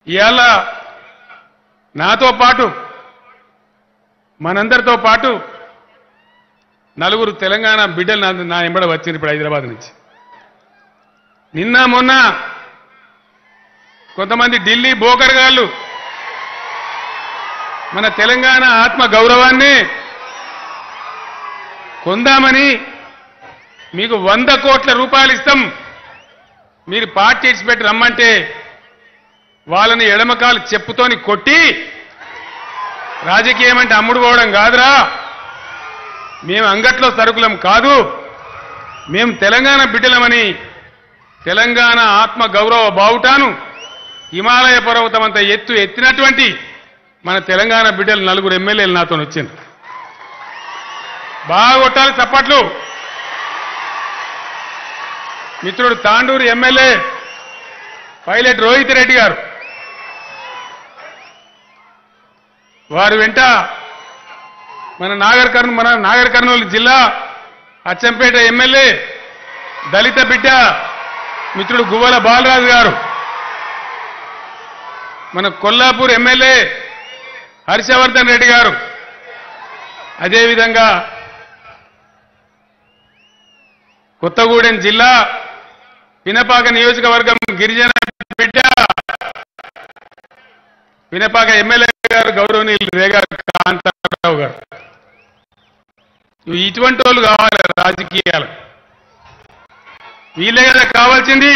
ఇవాళ నాతో పాటు మనందరితో పాటు నలుగురు తెలంగాణ బిడ్డలు నా నా ఎంబడ వచ్చింది ఇప్పుడు హైదరాబాద్ నుంచి నిన్న మొన్న కొంతమంది ఢిల్లీ బోకర్ గాళ్ళు మన తెలంగాణ ఆత్మ గౌరవాన్ని కొందామని మీకు వంద కోట్ల రూపాయలు ఇస్తాం మీరు పార్టీ ఇడిచిపెట్టి రమ్మంటే వాళ్ళని ఎడమకాలు చెప్పుతోని కొట్టి రాజకీయం అంటే అమ్ముడు పోవడం కాదురా మేము అంగట్లో సరుకులం కాదు మేము తెలంగాణ బిడ్డలమని తెలంగాణ ఆత్మ గౌరవ బావుటాను హిమాలయ పర్వతం అంత ఎత్తు ఎత్తినటువంటి మన తెలంగాణ బిడ్డలు నలుగురు ఎమ్మెల్యేలు నాతో వచ్చింది బాగా కొట్టాలి చప్పట్లు మిత్రుడు తాండూరు ఎమ్మెల్యే పైలట్ రోహిత్ రెడ్డి గారు వారు వెంట మన నాగర్ కర్నూలు మన నాగర్ కర్నూలు జిల్లా అచ్చంపేట ఎమ్మెల్యే దళిత బిడ్డ మిత్రుడు గువ్వల బాలరాజు గారు మన కొల్లాపూర్ ఎమ్మెల్యే హర్షవర్ధన్ రెడ్డి గారు అదేవిధంగా కొత్తగూడెం జిల్లా పినపాక నియోజకవర్గం గిరిజన బిడ్డ పినపాక ఎమ్మెల్యే గారు గౌరవనీయులు రేగా కాంతారావు గారు ఇవి ఇటువంటి వాళ్ళు కావాలి రాజకీయాలు వీళ్ళే కదా కావాల్సింది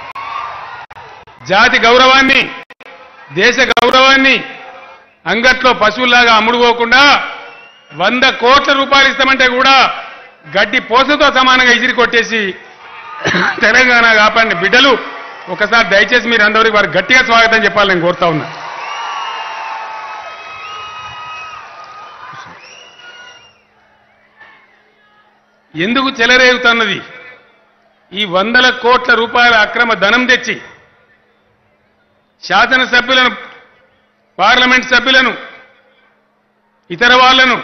జాతి గౌరవాన్ని దేశ గౌరవాన్ని అంగట్లో పశువుల్లాగా అమ్ముడుకోకుండా వంద కోట్ల రూపాయలు ఇస్తామంటే కూడా గడ్డి పోసతో సమానంగా ఇసిరి కొట్టేసి తెలంగాణ కాపాడిన బిడ్డలు ఒకసారి దయచేసి మీరు అందరికి వారు గట్టిగా స్వాగతం చెప్పాలని నేను కోరుతా ఉన్నా ఎందుకు చెలరేగుతున్నది ఈ వందల కోట్ల రూపాయల అక్రమ ధనం తెచ్చి శాసనసభ్యులను పార్లమెంట్ సభ్యులను ఇతర వాళ్లను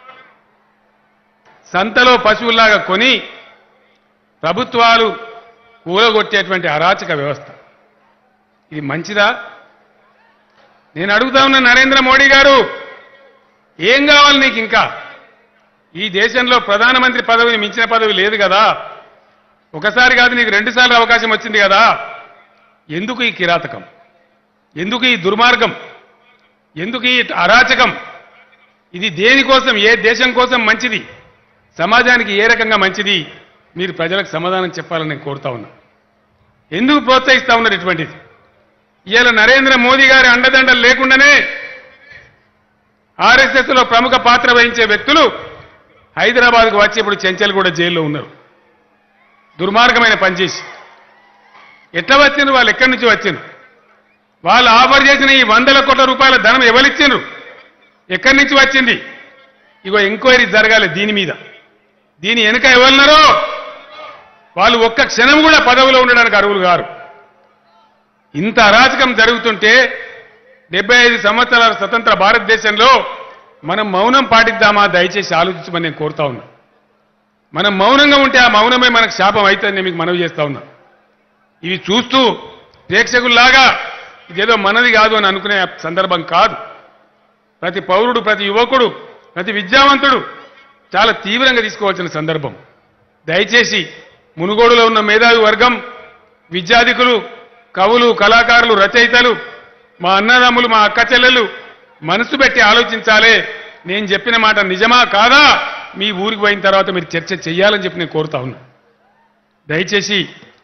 సంతలో పశువుల్లాగా కొని ప్రభుత్వాలు కూలగొట్టేటువంటి అరాచక వ్యవస్థ ఇది మంచిదా నేను అడుగుతా ఉన్న నరేంద్ర మోడీ గారు ఏం కావాలి నీకు ఇంకా ఈ దేశంలో ప్రధానమంత్రి పదవిని మించిన పదవి లేదు కదా ఒకసారి కాదు నీకు రెండుసార్లు అవకాశం వచ్చింది కదా ఎందుకు ఈ కిరాతకం ఎందుకు ఈ దుర్మార్గం ఎందుకు ఈ అరాచకం ఇది దేనికోసం ఏ దేశం కోసం మంచిది సమాజానికి ఏ రకంగా మంచిది మీరు ప్రజలకు సమాధానం చెప్పాలని నేను కోరుతా ఉన్నా ఎందుకు ప్రోత్సహిస్తా ఉన్నారు ఇటువంటిది ఇవాళ నరేంద్ర మోదీ గారి అండదండలు లేకుండానే ఆర్ఎస్ఎస్ లో ప్రముఖ పాత్ర వహించే వ్యక్తులు హైదరాబాద్కు వచ్చి ఇప్పుడు చెంచల్ కూడా జైల్లో ఉన్నారు దుర్మార్గమైన పనిచేసి ఎట్లా వచ్చిండ్రు వాళ్ళు ఎక్కడి నుంచి వచ్చిండ్రు వాళ్ళు ఆఫర్ చేసిన ఈ వందల కోట్ల రూపాయల ధనం ఎవరిచ్చిండ్రు ఎక్కడి నుంచి వచ్చింది ఇగో ఎంక్వైరీ జరగాలి దీని మీద దీని వెనుక ఎవరున్నారో వాళ్ళు ఒక్క క్షణం కూడా పదవిలో ఉండడానికి అర్హులు గారు ఇంత అరాచకం జరుగుతుంటే డెబ్బై ఐదు సంవత్సరాల స్వతంత్ర భారతదేశంలో మనం మౌనం పాటిద్దామా దయచేసి ఆలోచించమని నేను కోరుతా ఉన్నా మనం మౌనంగా ఉంటే ఆ మౌనమే మనకు శాపం అవుతుందని నేను మీకు మనవి చేస్తా ఉన్నా ఇవి చూస్తూ ప్రేక్షకుల్లాగా ఇదేదో మనది కాదు అని అనుకునే సందర్భం కాదు ప్రతి పౌరుడు ప్రతి యువకుడు ప్రతి విద్యావంతుడు చాలా తీవ్రంగా తీసుకోవాల్సిన సందర్భం దయచేసి మునుగోడులో ఉన్న మేధావి వర్గం విద్యాధికులు కవులు కళాకారులు రచయితలు మా అన్నదమ్ములు మా అక్క చెల్లెలు మనసు పెట్టి ఆలోచించాలే నేను చెప్పిన మాట నిజమా కాదా మీ ఊరికి పోయిన తర్వాత మీరు చర్చ చెయ్యాలని చెప్పి నేను కోరుతా ఉన్నా దయచేసి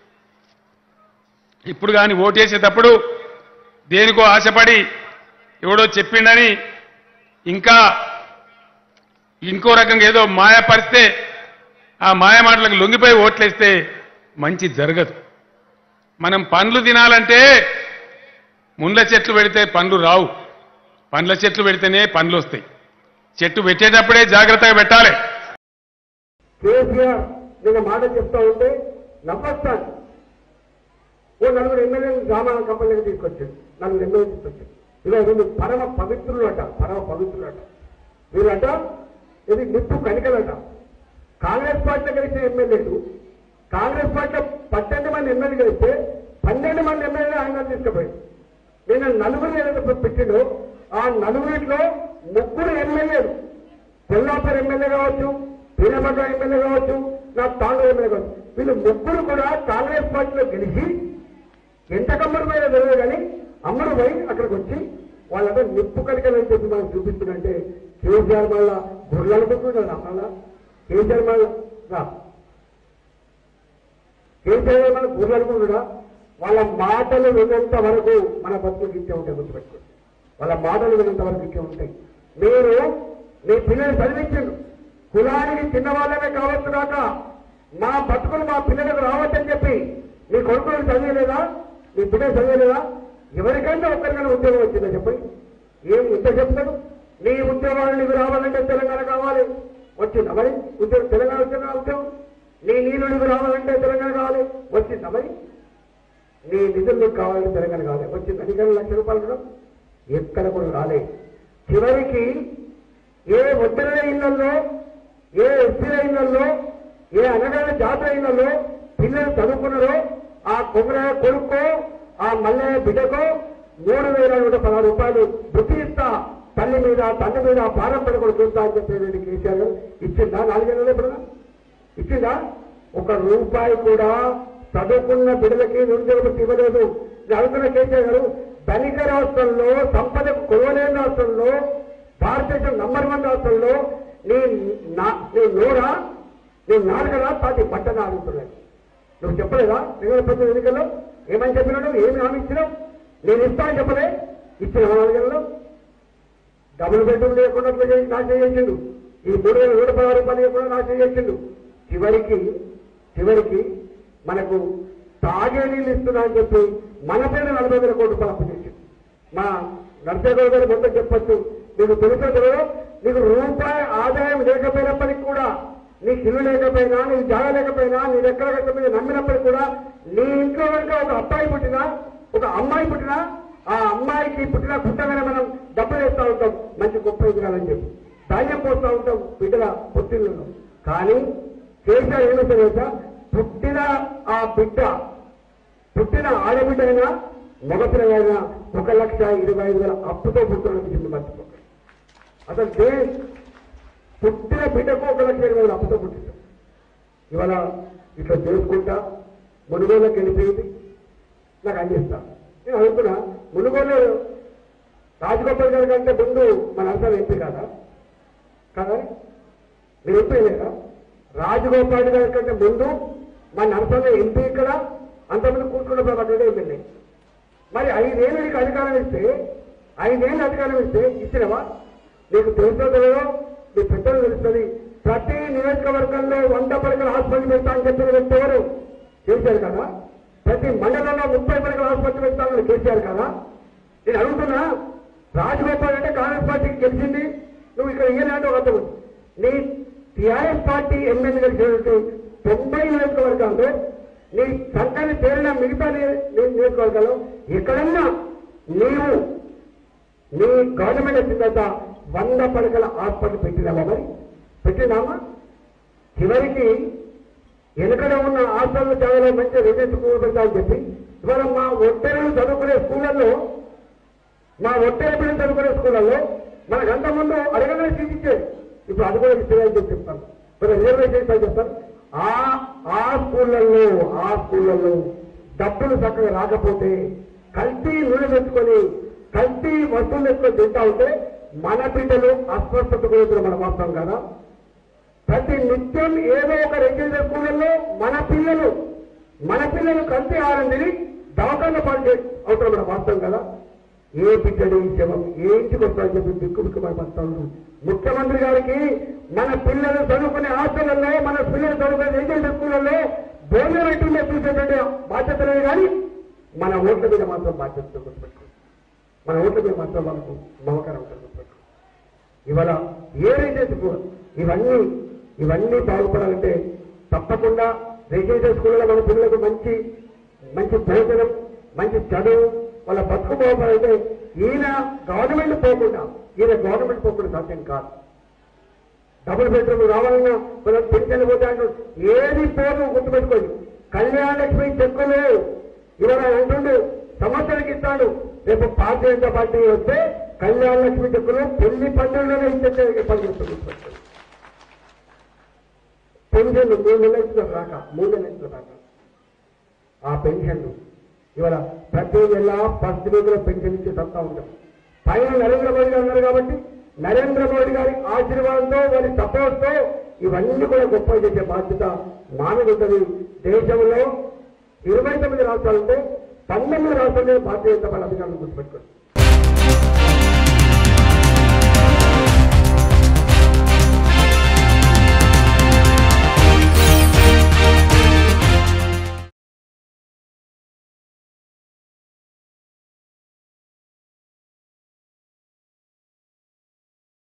ఇప్పుడు కానీ ఓటేసేటప్పుడు దేనికో ఆశపడి ఎవడో చెప్పిండని ఇంకా ఇంకో రకంగా ఏదో మాయపరిస్తే ఆ మాయ మాటలకు లొంగిపోయి ఓట్లేస్తే మంచి జరగదు మనం పండ్లు తినాలంటే ముండ్ల చెట్లు పెడితే పండ్లు రావు పండ్ల చెట్లు పెడితేనే పండ్లు వస్తాయి చెట్టు పెట్టేటప్పుడే జాగ్రత్తగా పెట్టాలి కేసీఆర్ నిన్న మాట చెప్తా ఉంటే నమ్మస్తాను ఓ నలుగురు ఎమ్మెల్యేలు గ్రామాల కంపెనీలకు తీసుకొచ్చాడు నలుగురు ఎమ్మెల్యేలు తీసుకొచ్చాడు ఇలా వీళ్ళు పరమ పవిత్రులట పరమ పవిత్రులట వీళ్ళట ఇది నిప్పు కణికలట కాంగ్రెస్ పార్టీలో గెలిచిన ఎమ్మెల్యేలు కాంగ్రెస్ పార్టీలో పద్దెనిమిది మంది ఎమ్మెల్యేలు గెలిస్తే పన్నెండు మంది ఎమ్మెల్యేలు ఆయన తీసుకుపోయాడు నేను నలుగురు ఏదైతే పెట్టిండో ఆ నలుగురిలో ముగ్గురు ఎమ్మెల్యేలు కొల్లాపూర్ ఎమ్మెల్యే కావచ్చు పీనపట్ల ఎమ్మెల్యే కావచ్చు నా తాండూరు ఎమ్మెల్యే కావచ్చు వీళ్ళు ముగ్గురు కూడా కాంగ్రెస్ పార్టీలో గెలిచి ఎంత కమ్మరు పోయో తెలియదు కానీ అమ్మరు పోయి అక్కడికి వచ్చి వాళ్ళంతా నిప్పు కలికలని చెప్పి మనం చూపిస్తుందంటే కేసీఆర్ మళ్ళా గుర్రెలు అనుకుంటున్నాడు మళ్ళా కేసీఆర్ మళ్ళా రా. కేసీఆర్ మన గుర్రెలు అనుకుంటున్నా వాళ్ళ మాటలు విన్నంత వరకు మన బతుకులు ఇచ్చే ఉంటాయి గుర్తుపెట్టుకోండి వాళ్ళ మాటలు విన్నంత వరకు ఇచ్చే ఉంటాయి మీరు మీ పిల్లలు చదివించండు కులానికి చిన్నవాళ్ళమే కావచ్చు కాక మా బతుకులు మా పిల్లలకు రావచ్చని చెప్పి మీ కొడుకులు చదివలేదా మీ పిల్లలు చదివలేదా ఎవరికైనా ఒక్కరికైనా ఉద్యోగం వచ్చిందా చెప్పండి ఏం ఇంత చెప్తాడు నీ ఉద్యోగాలు నీకు రావాలంటే తెలంగాణ కావాలి వచ్చిందా మరి ఉద్యోగం తెలంగాణ వచ్చిందా ఉద్యోగం నీ నీళ్ళు నీకు రావాలంటే తెలంగాణ కావాలి వచ్చిందా మరి నీ నిధులు నీకు కావాలంటే తెలంగాణ కావాలి వచ్చింది అధికారులు లక్ష రూపాయలు కూడా ఎక్కడ కూడా రాలే చివరికి ఏ ఒడ్డల ఇళ్లలో ఏ ఎస్సీల ఇళ్లలో ఏ అనగానే జాతర ఇళ్లలో పిల్లలు చదువుకున్నారో ఆ కొమరయ్య కొడుకో ఆ మల్లయ్య బిడ్డకో మూడు వేల నూట పదహారు రూపాయలు బుద్ధి ఇస్తా తల్లి మీద తండ్రి మీద భారం పడకూడదు చూస్తా అని చెప్పేది కేసీఆర్ గారు ఇచ్చిందా నాలుగేళ్ళలో ఎప్పుడన్నా ఇచ్చిందా ఒక రూపాయి కూడా చదువుకున్న బిడ్డలకి నిరుద్యోగ ఇవ్వలేదు నేను అడుగుతున్న కేసీఆర్ గారు ధనిక రాష్ట్రంలో సంపదకు కొలవలేని రాష్ట్రంలో భారతదేశం నంబర్ వన్ రాష్ట్రంలో నీ నా- నీ నోరా నీ నాలుగరా పాటి బట్టగా అడుగుతున్నాడు నువ్వు చెప్పలేదా రెండు ప్రతి ఎన్నికల్లో ఏమని చెప్పినాడు ఏమి హామీ ఇచ్చినావు నేను ఇస్తా అని చెప్పలే ఇచ్చిన నాలుగేళ్ళలో డబుల్ బెడ్రూమ్ లేకుండా అట్లా చేసి నాశనం చేసిండు ఈ మూడు వేల నూట పదహారు రూపాయలు లేకుండా నాశనం చేసిండు చివరికి చివరికి మనకు తాగే నీళ్ళు ఇస్తున్నా అని చెప్పి మన పేరు నలభై వేల కోట్ల రూపాయలు అప్పు చేసిండు మా నర్సేగౌడ్ గారు మొత్తం చెప్పొచ్చు నీకు తెలుసో తెలియదో నీకు రూపాయి ఆదాయం లేకపోయినప్పటికీ కూడా నీకు ఇల్లు లేకపోయినా నీకు జాగ లేకపోయినా నీ ఎక్కడ కట్టకపోయినా నమ్మినప్పటికీ కూడా నీ ఇంట్లో కనుక ఒక అబ్బాయి పుట్టినా ఒక అమ్మాయి పుట్టినా ఆ అమ్మాయికి పుట్టిన పుట్టగానే మనం డబ్బులు వేస్తూ ఉంటాం మంచి గొప్ప ఎదురాలని చెప్పి ధాన్యం పోస్తూ ఉంటాం బిడ్డల పొత్తిళ్ళలో కానీ కేసీఆర్ ఏమో తెలుసా పుట్టిన ఆ బిడ్డ పుట్టిన ఆడబిడ్డ అయినా మగపిల్లలైనా ఒక లక్ష ఇరవై ఐదు వేల అప్పుతో పుట్టిన కింద మర్చిపోకండి అసలు దే పుట్టిన బిడ్డకు ఒక లక్ష ఇరవై వేల అప్పుతో పుట్టింది ఇవాళ ఇట్లా చేసుకుంటా మునుగోళ్ళకి వెళ్ళిపోయింది నాకు అందిస్తా నేను అనుకున్నా మునుగోలు రాజగోపాల్ గారి కంటే ముందు మన అర్థం ఎంపీ కాదా కాదా మీరు ఎంపీ లేదా రాజగోపాల్ గారి కంటే ముందు మన నరసంలో ఎంపీ ఇక్కడ అంతమంది కూర్చున్న ప్రభుత్వం ఎమ్మెల్యే మరి ఐదేళ్ళు నీకు అధికారం ఇస్తే ఐదేళ్ళు అధికారం ఇస్తే ఇచ్చినవా నీకు తెలుసో తెలియదో నీ పెద్దలు తెలుస్తుంది ప్రతి నియోజకవర్గంలో వంద పడకల హాస్పిటల్ పెడతా అని చెప్పిన వ్యక్తి ఎవరు చేశారు కదా ప్రతి మండలంలో ముప్పై పడకల హాస్పిటల్ పెడతానని కేసీఆర్ కదా నేను అడుగుతున్నా రాజగోపాల్ అంటే కాంగ్రెస్ పార్టీకి గెలిచింది నువ్వు ఇక్కడ ఇయ్యనంటే ఒక అర్థం ఉంది. నీ టీఆర్ఎస్ పార్టీ ఎమ్మెల్యే గెలిచినట్టు తొంభై నియోజకవర్గాల్లో నీ సంఘాన్ని చేరిన మిగతా ని- ని- నియోజకవర్గాల్లో ఎక్కడన్నా నీవు నీ గవర్నమెంట్ వచ్చిన తర్వాత వంద పడకల హాస్పిటల్ పెట్టినావా మరి పెట్టినామా చివరికి వెనుకడ ఉన్న హాస్టల్ చాలా మంచి రిజల్ట్ స్కూల్ పెట్టాలని చెప్పి ఇవాళ మా ఒట్టెలు చదువుకునే స్కూళ్ళల్లో మా ఒట్టెల పిల్లలు చదువుకునే స్కూళ్ళల్లో మనకు అంత ముందు అడగనే సీట్ ఇచ్చేది ఇప్పుడు అది కూడా ఇచ్చేదని చెప్పి చెప్తాను మరి రిజర్వేషన్ అని చెప్తాను ఆ ఆ స్కూళ్ళల్లో ఆ స్కూళ్ళల్లో డబ్బులు చక్కగా రాకపోతే కల్తీ నూనె తెచ్చుకొని కల్తీ వస్తువులు తెచ్చుకొని తింటా ఉంటే మన బిడ్డలు అస్వస్థత గురించి మన వాస్తవం కదా ప్రతి నిత్యం ఏదో ఒక రెగ్యులర్ స్కూళ్ళల్లో మన పిల్లలు మన పిల్లలు కల్తీ ఆహారం తిని దవాఖాన పాటు అవసరం మన వాస్తవం కదా ఏ బిడ్డడి శవం ఏ ఇంటికి వస్తారని చెప్పి బిక్కు బిక్కు పడిపోతా ఉన్నాం ముఖ్యమంత్రి గారికి మన పిల్లలు చదువుకునే హాస్టళ్లలో మన పిల్లలు చదువుకునే రెగ్యులర్ స్కూళ్ళల్లో భోజనం పెట్టిందే చూసేటువంటి బాధ్యత లేదు కానీ మన ఓట్ల మీద మాత్రం బాధ్యత గుర్తుపెట్టుకోండి మన ఓట్ల మీద మాత్రం మనకు మమకారం ఉంటుంది గుర్తుపెట్టుకోండి ఇవాళ ఏ రైతు ఇవన్నీ ఇవన్నీ బాగుపడాలంటే తప్పకుండా రెసిడెన్షియల్ స్కూళ్ళలో మన పిల్లలకు మంచి మంచి భోజనం మంచి చదువు వాళ్ళ బతుకు బాగుపడాలంటే ఈయన గవర్నమెంట్ పోకుండా ఈయన గవర్నమెంట్ పోకుండా సాధ్యం కాదు డబుల్ బెడ్రూమ్ రావాలన్నా మనం పెన్షన్ పోతే అంటాడు ఏది పోదు గుర్తుపెట్టుకోండి కళ్యాణ లక్ష్మి చెక్కులు ఇవాళ అంటుండు సంవత్సరానికి ఇస్తాడు రేపు భారతీయ జనతా పార్టీ వస్తే కళ్యాణ లక్ష్మి చెక్కులు పెళ్లి పండుగలోనే ఇచ్చే ఏర్పాటు చేస్తుంది పెన్షన్లు మూడు నెలలు ఇస్తున్నారు రాక మూడు నెలలు ఇస్తున్నారు రాక ఆ పెన్షన్లు ఇవాళ ప్రతి నెల ఫస్ట్ వీక్ లో పెన్షన్ ఇచ్చే సత్తా ఉంటుంది పైన నరేంద్ర మోడీ గారు ఉన్నారు కాబట్టి నరేంద్ర మోడీ గారి ఆశీర్వాదంతో వారి సపోర్ట్తో ఇవన్నీ కూడా గొప్ప చేసే బాధ్యత మా మీద ఉంటుంది దేశంలో ఇరవై తొమ్మిది రాష్ట్రాలు ఉంటే పంతొమ్మిది రాష్ట్రాలు భారతీయ జనతా పార్టీ అధికారులు గుర్తుపెట్టుకోండి